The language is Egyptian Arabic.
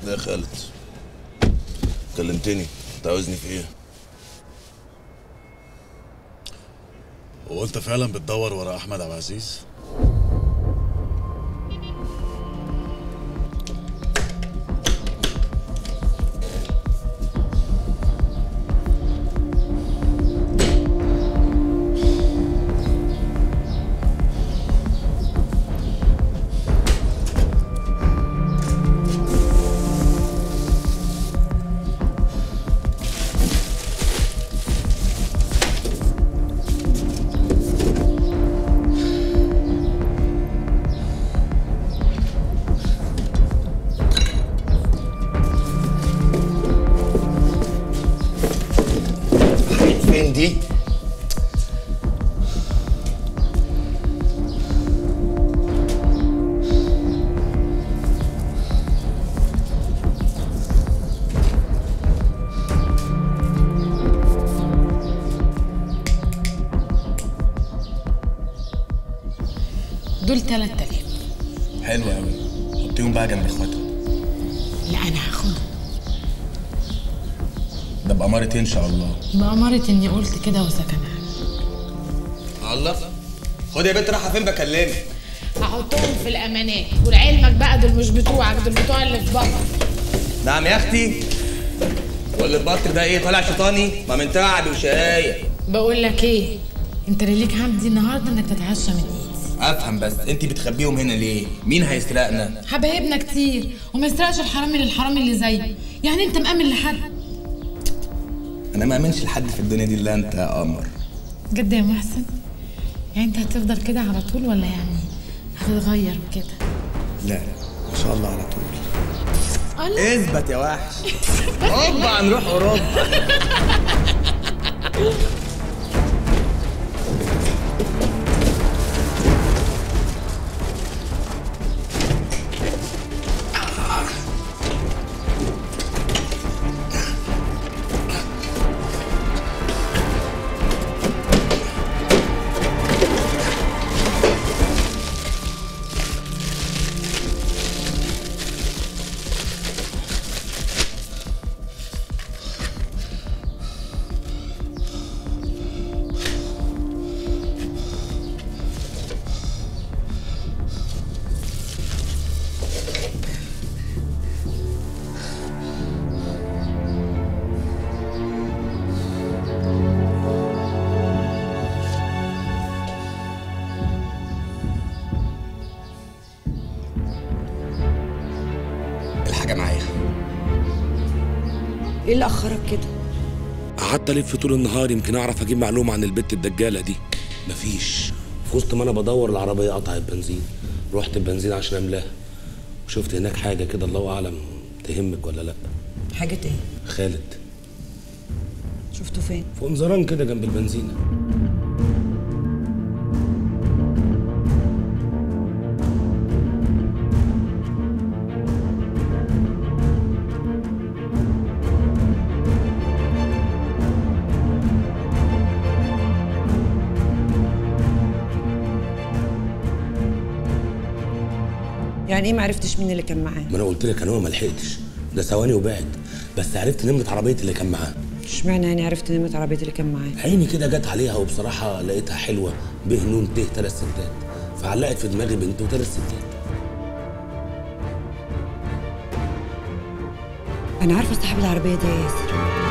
ده يا خالد كلمتني انت عاوزني في ايه هو انت فعلا بتدور ورا احمد عبد العزيز فين دي دول 3000 حلو قوي حطيهم بقى جنب اخواتهم لا انا هاخدهم ده بأمارة ان شاء الله بأمارة اني قلت كده وسكنها الله خد يا بنت رايحه فين بكلمك هحطهم في الامانات ولعلمك بقى دول مش بتوعك دول بتوع اللي في بطنك نعم يا اختي واللي البط ده ايه طالع شيطاني ما من تعبي وشقايه بقول لك ايه انت اللي ليك عندي النهارده انك تتعشى من ايدي افهم بس انت بتخبيهم هنا ليه مين هيسرقنا حبايبنا كتير وما يسرقش الحرامي للحرامي اللي زيي يعني انت مأمن لحد انا ما امنش لحد في الدنيا دي الا انت يا قمر جد يا محسن يعني انت هتفضل كده على طول ولا يعني هتتغير وكده لا ان شاء الله على طول الله اثبت يا وحش اوبا هنروح اوروبا الحاجه معايا ايه اللي اخرك كده قعدت الف طول النهار يمكن اعرف اجيب معلومه عن البت الدجاله دي مفيش في وسط ما انا بدور العربيه قطعت بنزين رحت البنزين عشان املاها وشفت هناك حاجه كده الله اعلم تهمك ولا لا حاجه ايه خالد شفته فين في انزران كده جنب البنزينه يعني ايه ما عرفتش مين اللي كان معاه ما انا قلت لك انا هو ما لحقتش ده ثواني وبعد بس عرفت نمره عربيه اللي كان معاه اشمعنى يعني عرفت نمره عربيه اللي كان معاه عيني كده جت عليها وبصراحه لقيتها حلوه به نون ته ثلاث ستات فعلقت في دماغي بنت وثلاث ستات انا عارفه صاحب العربيه ده يا ياسر